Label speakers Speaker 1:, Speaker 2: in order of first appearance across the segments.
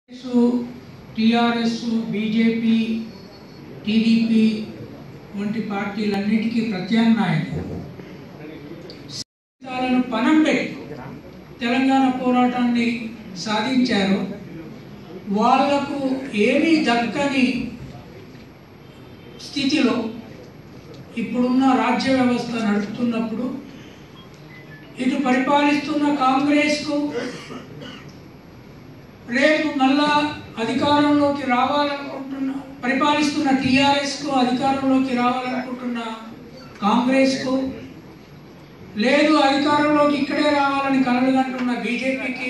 Speaker 1: TRS BJP TDP వంటి పార్టీలన్నిటికీ ప్రత్యామ్నాయం సిద్ధాలను పనం పెట్టి తెలంగాణ పోరాటాన్ని సాధించారు వాళ్లకు ఏమీ దక్కని స్థితిలో ఇప్పుడున్న రాజ్య వ్యవస్థ నడుపుతున్నప్పుడు ఇటు పరిపాలిస్తున్న కాంగ్రెస్కు రేపు మళ్ళా అధికారంలోకి రావాలనుకుంటున్న పరిపాలిస్తున్న టీఆర్ఎస్కు అధికారంలోకి రావాలనుకుంటున్న కాంగ్రెస్కు లేదు అధికారంలోకి ఇక్కడే రావాలని కలలుగంటున్న బీజేపీకి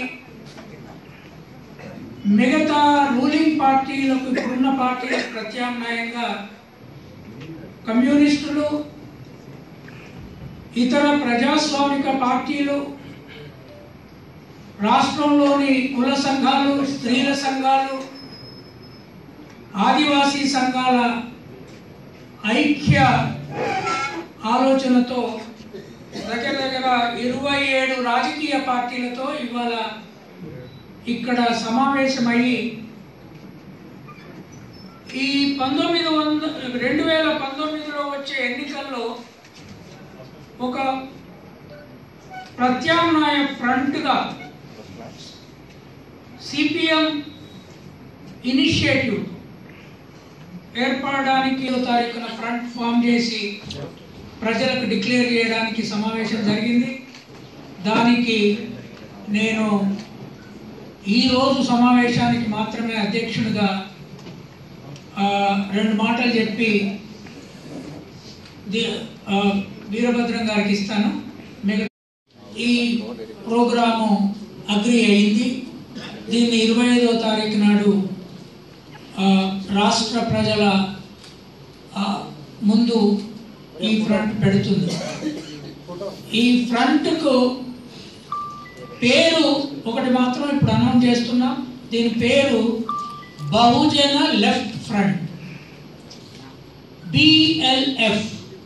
Speaker 1: మిగతా రూలింగ్ పార్టీలకు ఇప్పుడున్న పార్టీలకు ప్రత్యామ్నాయంగా కమ్యూనిస్టులు ఇతర ప్రజాస్వామిక పార్టీలు రాష్ట్రంలోని కుల సంఘాలు స్త్రీల సంఘాలు ఆదివాసీ సంఘాల ఐక్య ఆలోచనతో దగ్గర దగ్గర ఇరవై ఏడు రాజకీయ పార్టీలతో ఇవాళ ఇక్కడ సమావేశమయ్యి ఈ పంతొమ్మిది వంద రెండు వేల పంతొమ్మిదిలో వచ్చే ఎన్నికల్లో ఒక ప్రత్యామ్నాయ ఫ్రంట్గా సిపిఎం ఇనిషియేటివ్ ఏర్పడడానికి ఏడో తారీఖున ఫ్రంట్ ఫామ్ చేసి ప్రజలకు డిక్లేర్ చేయడానికి సమావేశం జరిగింది దానికి నేను ఈరోజు సమావేశానికి మాత్రమే అధ్యక్షుడిగా ఆ, రెండు మాటలు చెప్పి ది- ఆ, వీరభద్రం గారికి ఇస్తాను మిగతా ఈ ప్రోగ్రాము అగ్రి అయింది దీన్ని ఇరవై ఐదవ తారీఖు నాడు ఆ, రాష్ట్ర ప్రజల ఆ, ముందు ఈ ఫ్రంట్ పెడుతుంది ఈ ఫ్రంట్కు పేరు ఒకటి మాత్రం ఇప్పుడు అనౌన్స్ చేస్తున్నాం దీని పేరు బహుజన లెఫ్ట్ ఫ్రంట్ బిఎల్ఎఫ్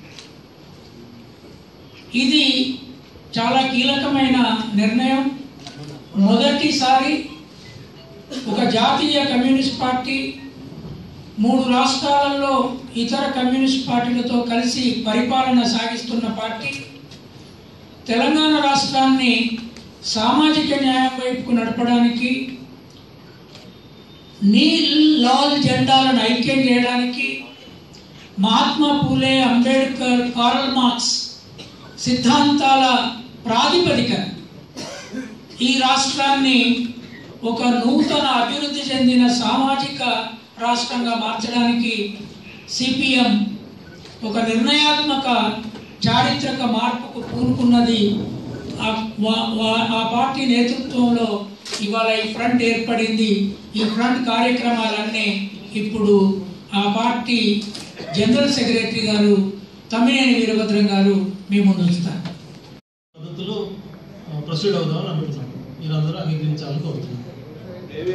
Speaker 1: ఇది చాలా కీలకమైన నిర్ణయం మొదటిసారి ఒక జాతీయ కమ్యూనిస్ట్ పార్టీ మూడు రాష్ట్రాలలో ఇతర కమ్యూనిస్ట్ పార్టీలతో కలిసి పరిపాలన సాగిస్తున్న పార్టీ తెలంగాణ రాష్ట్రాన్ని సామాజిక న్యాయం వైపుకు నడపడానికి నీల్ లాల్ జెండాలను ఐక్యం చేయడానికి మహాత్మా పూలే అంబేద్కర్ కారల్ మార్క్స్ సిద్ధాంతాల ప్రాతిపదికన ఈ రాష్ట్రాన్ని ఒక నూతన అభివృద్ధి చెందిన సామాజిక రాష్ట్రంగా మార్చడానికి సిపిఎం ఒక నిర్ణయాత్మక చారిత్రక మార్పుకు పూనుకున్నది ఆ వా- వా- ఆ పార్టీ నేతృత్వంలో ఇవాళ ఈ ఫ్రంట్ ఏర్పడింది ఈ ఫ్రంట్ కార్యక్రమాలన్నీ ఇప్పుడు ఆ పార్టీ జనరల్ సెక్రటరీ గారు తమ్మినేని వీరభద్రం గారు మీ ముందు ఉంచుతారు
Speaker 2: పద్ధతిలో ప్రొసీడ్ అవుదామని అనుకుంటున్నాం మీరందరూ అంగీకరించాలని కోరుతున్నాం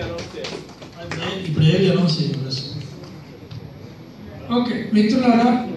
Speaker 2: అయితే ఇప్పుడు ఏవి అనౌన్స్ చేయండి ప్రశ్న
Speaker 1: ఓకే మిత్రులారా